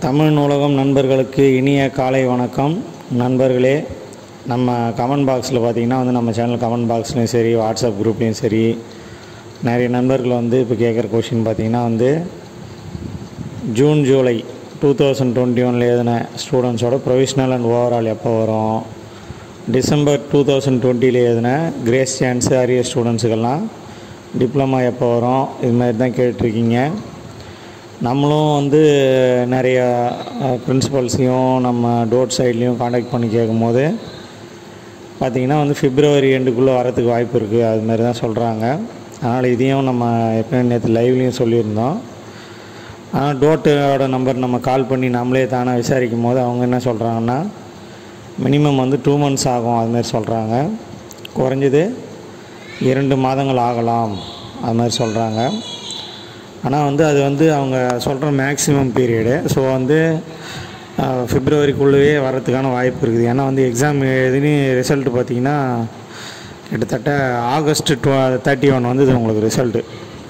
தமிழ் நூலகம் நண்பர்களுக்கு இனிய காலை வணக்கம் நண்பர்களே நம்ம கமெண்ட் பாக்ஸில் பார்த்தீங்கன்னா வந்து நம்ம சேனல் கமெண்ட் பாக்ஸ்லையும் சரி வாட்ஸ்அப் குரூப்லேயும் சரி நிறைய நண்பர்கள் வந்து இப்போ கேட்குற கொஷின் பார்த்தீங்கன்னா வந்து June July two thousand twenty ஒனில் எழுதின ஸ்டூடெண்ட்ஸோட ப்ரொவிஷ்னல் அண்ட் ஓவரால் எப்போ வரும் டிசம்பர் டூ தௌசண்ட் டுவெண்ட்டியில் எழுதின கிரேஸ் சான்ஸு அரியர் ஸ்டூடெண்ட்ஸுக்கெல்லாம் டிப்ளமா எப்போ வரும் இது மாதிரி தான் கேட்டிருக்கீங்க நம்மளும் வந்து நிறைய ப்ரின்ஸிபல்ஸையும் நம்ம டோட் சைட்லேயும் காண்டாக்ட் பண்ணி கேட்கும்போது பார்த்திங்கன்னா வந்து பிப்ரவரி எண்டுக்குள்ளே வரத்துக்கு வாய்ப்பு இருக்குது அது மாதிரி தான் சொல்கிறாங்க அதனால் இதையும் நம்ம எப்பயும் நேற்று லைவ்லேயும் சொல்லியிருந்தோம் ஆனால் டோட்டோட நம்பர் நம்ம கால் பண்ணி நம்மளே தானே விசாரிக்கும் போது அவங்க என்ன சொல்கிறாங்கன்னா மினிமம் வந்து டூ மந்த்ஸ் ஆகும் அது மாதிரி சொல்கிறாங்க குறைஞ்சது இரண்டு மாதங்கள் ஆகலாம் அது மாதிரி சொல்கிறாங்க ஆனால் வந்து அது வந்து அவங்க சொல்கிற மேக்ஸிமம் பீரியடு ஸோ வந்து பிப்ரவரிக்குள்ளேயே வரதுக்கான வாய்ப்பு இருக்குது ஏன்னா வந்து எக்ஸாம் எழுதி ரிசல்ட்டு பார்த்திங்கன்னா கிட்டத்தட்ட ஆகஸ்ட் டுவ தேர்ட்டி ஒன் வந்தது உங்களுக்கு ரிசல்ட்டு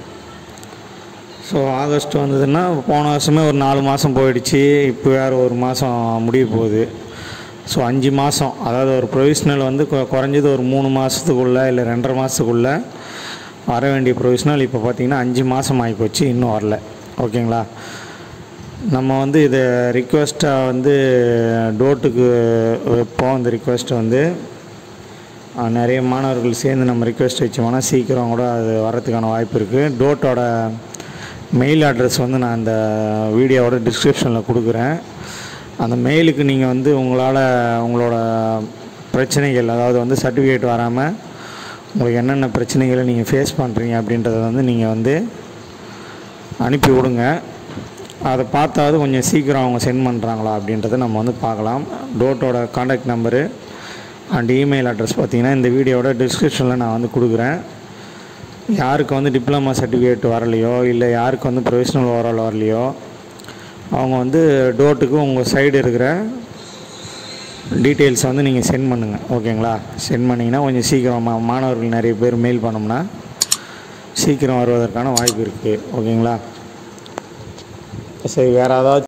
ஸோ ஆகஸ்ட் வந்ததுன்னா போன வருஷமே ஒரு நாலு மாதம் போயிடுச்சு இப்போ வேறு ஒரு மாதம் முடிய போகுது ஸோ அஞ்சு மாதம் அதாவது ஒரு ப்ரொவிஷ்னல் வந்து கொ- குறைஞ்சது ஒரு மூணு மாதத்துக்குள்ளே இல்லை ரெண்டரை மாதத்துக்குள்ளே வர வேண்டிய ப்ரொவிஷ்னல் இப்போ பார்த்திங்கன்னா அஞ்சு மாதம் ஆகி போச்சு இன்னும் வரல ஓகேங்களா நம்ம வந்து இதை ரிக்வெஸ்ட்டாக வந்து டோட்டுக்கு வைப்போம் இந்த ரிக்வெஸ்ட்டை வந்து அஹ், நிறைய மாணவர்கள் சேர்ந்து நம்ம ரிக்வெஸ்ட் வச்சோம்னா சீக்கிரம் கூட அது வரதுக்கான வாய்ப்பு இருக்குது டோட்டோட மெயில் அட்ரஸ் வந்து நான் இந்த வீடியோவோட டிஸ்கிரிப்ஷனில் கொடுக்குறேன் அந்த மெயிலுக்கு நீங்கள் வந்து உங்களால் உங்களோட பிரச்சனைகள் அதாவது வந்து சர்டிஃபிகேட் வராமல் உங்களுக்கு என்னென்ன பிரச்சனைகளை நீங்கள் ஃபேஸ் பண்ணுறீங்க அப்படின்றத வந்து நீங்கள் வந்து அனுப்பி விடுங்க அதை பார்த்தாவது கொஞ்சம் சீக்கிரம் அவங்க சென்ட் பண்ணுறாங்களா அப்படின்றத நம்ம வந்து பார்க்கலாம் டோட்டோட contact number and email address பார்த்தீங்கன்னா இந்த வீடியோவோட டிஸ்கிரிப்ஷனில் நான் வந்து கொடுக்குறேன் யாருக்கு வந்து டிப்ளமா சர்டிஃபிகேட் வரலையோ இல்லை யாருக்கு வந்து ப்ரொஃபஷனல் ஓவரால் வரலையோ அவங்க வந்து டோட்டுக்கு உங்கள் சைடு இருக்கிற டீட்டெயில்ஸ் வந்து நீங்கள் சென்ட் பண்ணுங்கள் ஓகேங்களா சென்ட் பண்ணிங்கன்னா கொஞ்சம் சீக்கிரமாக மாணவர்கள் நிறைய பேர் மெயில் பண்ணோம்னா சீக்கிரம் வருவதற்கான வாய்ப்பு இருக்குது ஓகேங்களா சரி வேறு ஏதாவது